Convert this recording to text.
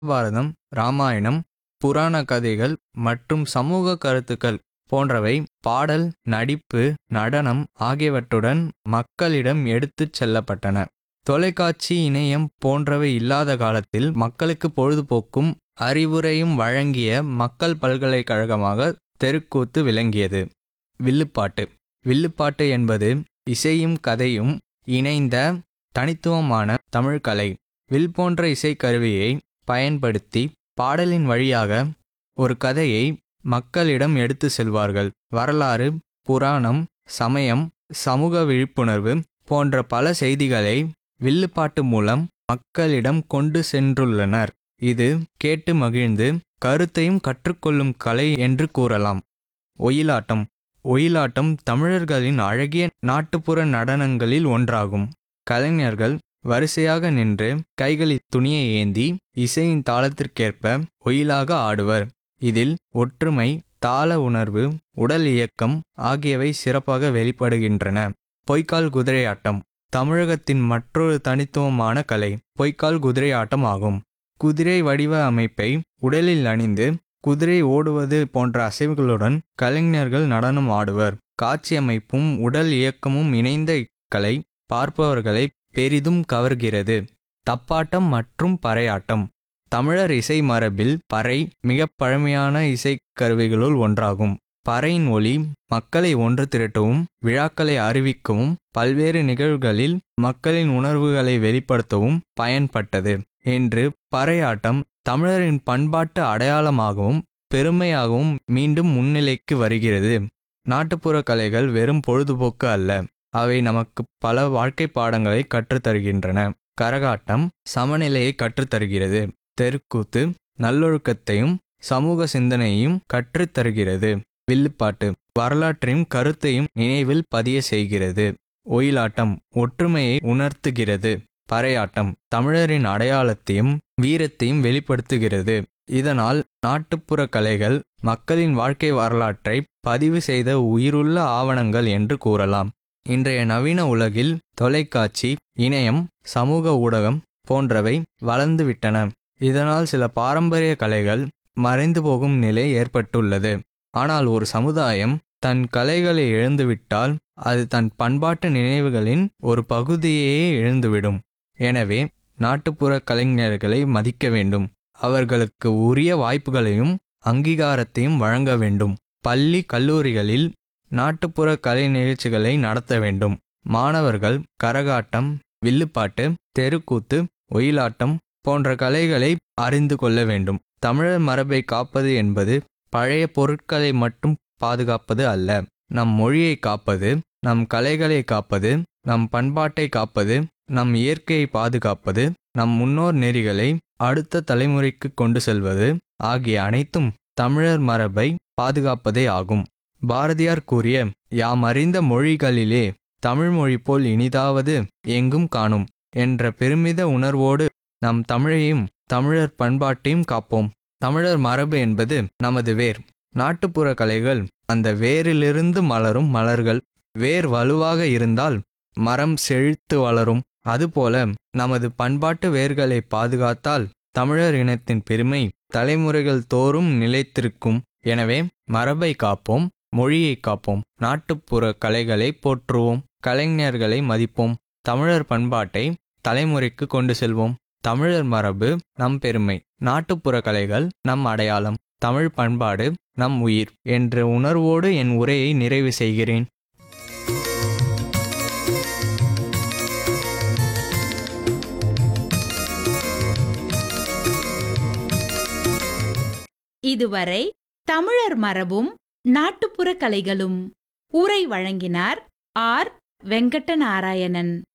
மகாபாரதம் ராமாயணம் புராண கதைகள் மற்றும் சமூக கருத்துக்கள் போன்றவை பாடல் நடிப்பு நடனம் ஆகியவற்றுடன் மக்களிடம் எடுத்துச் செல்லப்பட்டன தொலைக்காட்சி இணையம் போன்றவை இல்லாத காலத்தில் மக்களுக்கு பொழுதுபோக்கும் அறிவுரையும் வழங்கிய மக்கள் பல்கலைக்கழகமாக தெருக்கூத்து விளங்கியது வில்லுப்பாட்டு வில்லுப்பாட்டு என்பது இசையும் கதையும் இணைந்த தனித்துவமான தமிழ்கலை வில் போன்ற இசைக்கருவியை பயன்படுத்தி பாடலின் வழியாக ஒரு கதையை மக்களிடம் எடுத்து செல்வார்கள் வரலாறு புராணம் சமயம் சமூக விழிப்புணர்வு போன்ற பல செய்திகளை வில்லுப்பாட்டு மூலம் மக்களிடம் கொண்டு சென்றுள்ளனர் இது கேட்டு மகிழ்ந்து கருத்தையும் கற்றுக்கொள்ளும் கலை என்று கூறலாம் ஒயிலாட்டம் ஒயிலாட்டம் தமிழர்களின் அழகிய நாட்டுப்புற நடனங்களில் ஒன்றாகும் கலைஞர்கள் வரிசையாக நின்று கைகளில் துணியை ஏந்தி இசையின் தாளத்திற்கேற்ப ஒயிலாக ஆடுவர் இதில் ஒற்றுமை தாள உணர்வு உடல் இயக்கம் ஆகியவை சிறப்பாக வெளிப்படுகின்றன பொய்க்கால் குதிரையாட்டம் தமிழகத்தின் மற்றொரு தனித்துவமான கலை பொய்க்கால் குதிரையாட்டம் ஆகும் குதிரை வடிவ அமைப்பை உடலில் அணிந்து குதிரை ஓடுவது போன்ற அசைவுகளுடன் கலைஞர்கள் நடனம் ஆடுவர் காட்சி அமைப்பும் உடல் இயக்கமும் இணைந்த இக்கலை பார்ப்பவர்களை பெரிதும் கவர்கிறது தப்பாட்டம் மற்றும் பறையாட்டம் தமிழர் இசை மரபில் பறை மிக பழமையான இசைக்கருவிகளுள் ஒன்றாகும் பறையின் ஒலி மக்களை ஒன்று திரட்டவும் விழாக்களை அறிவிக்கவும் பல்வேறு நிகழ்வுகளில் மக்களின் உணர்வுகளை வெளிப்படுத்தவும் பயன்பட்டது என்று பறையாட்டம் தமிழரின் பண்பாட்டு அடையாளமாகவும் பெருமையாகவும் மீண்டும் முன்னிலைக்கு வருகிறது நாட்டுப்புற கலைகள் வெறும் பொழுதுபோக்கு அல்ல அவை நமக்கு பல வாழ்க்கை பாடங்களை கற்றுத்தருகின்றன கரகாட்டம் சமநிலையை கற்றுத்தருகிறது தெருக்கூத்து நல்லொழுக்கத்தையும் சமூக சிந்தனையும் கற்றுத்தருகிறது வில்லுப்பாட்டு வரலாற்றையும் கருத்தையும் நினைவில் பதிய செய்கிறது ஒயிலாட்டம் ஒற்றுமையை உணர்த்துகிறது பறையாட்டம் தமிழரின் அடையாளத்தையும் வீரத்தையும் வெளிப்படுத்துகிறது இதனால் நாட்டுப்புற கலைகள் மக்களின் வாழ்க்கை வரலாற்றை பதிவு செய்த உயிருள்ள ஆவணங்கள் என்று கூறலாம் இன்றைய நவீன உலகில் தொலைக்காட்சி இணையம் சமூக ஊடகம் போன்றவை வளர்ந்துவிட்டன இதனால் சில பாரம்பரிய கலைகள் மறைந்து போகும் நிலை ஏற்பட்டுள்ளது ஆனால் ஒரு சமுதாயம் தன் கலைகளை இழந்துவிட்டால் அது தன் பண்பாட்டு நினைவுகளின் ஒரு பகுதியையே இழந்துவிடும் எனவே நாட்டுப்புற கலைஞர்களை மதிக்க வேண்டும் அவர்களுக்கு உரிய வாய்ப்புகளையும் அங்கீகாரத்தையும் வழங்க வேண்டும் பள்ளி கல்லூரிகளில் நாட்டுப்புற கலை நிகழ்ச்சிகளை நடத்த வேண்டும் மாணவர்கள் கரகாட்டம் வில்லுப்பாட்டு தெருக்கூத்து ஒயிலாட்டம் போன்ற கலைகளை அறிந்து கொள்ள வேண்டும் தமிழர் மரபை காப்பது என்பது பழைய பொருட்களை மட்டும் பாதுகாப்பது அல்ல நம் மொழியை காப்பது நம் கலைகளை காப்பது நம் பண்பாட்டை காப்பது நம் இயற்கையை பாதுகாப்பது நம் முன்னோர் நெறிகளை அடுத்த தலைமுறைக்கு கொண்டு செல்வது ஆகிய அனைத்தும் தமிழர் மரபை பாதுகாப்பதே ஆகும் பாரதியார் கூறிய யாம் அறிந்த மொழிகளிலே தமிழ் மொழி போல் இனிதாவது எங்கும் காணும் என்ற பெருமித உணர்வோடு நம் தமிழையும் தமிழர் பண்பாட்டையும் காப்போம் தமிழர் மரபு என்பது நமது வேர் நாட்டுப்புற கலைகள் அந்த வேரிலிருந்து மலரும் மலர்கள் வேர் வலுவாக இருந்தால் மரம் செழித்து வளரும் அதுபோல நமது பண்பாட்டு வேர்களை பாதுகாத்தால் தமிழர் இனத்தின் பெருமை தலைமுறைகள் தோறும் நிலைத்திருக்கும் எனவே மரபை காப்போம் மொழியை காப்போம் நாட்டுப்புற கலைகளை போற்றுவோம் கலைஞர்களை மதிப்போம் தமிழர் பண்பாட்டை தலைமுறைக்கு கொண்டு செல்வோம் தமிழர் மரபு நம் பெருமை நாட்டுப்புற கலைகள் நம் அடையாளம் தமிழ் பண்பாடு நம் உயிர் என்ற உணர்வோடு என் உரையை நிறைவு செய்கிறேன் இதுவரை தமிழர் மரபும் நாட்டுப்புற கலைகளும் உரை வழங்கினார் ஆர் வெங்கட்ட நாராயணன்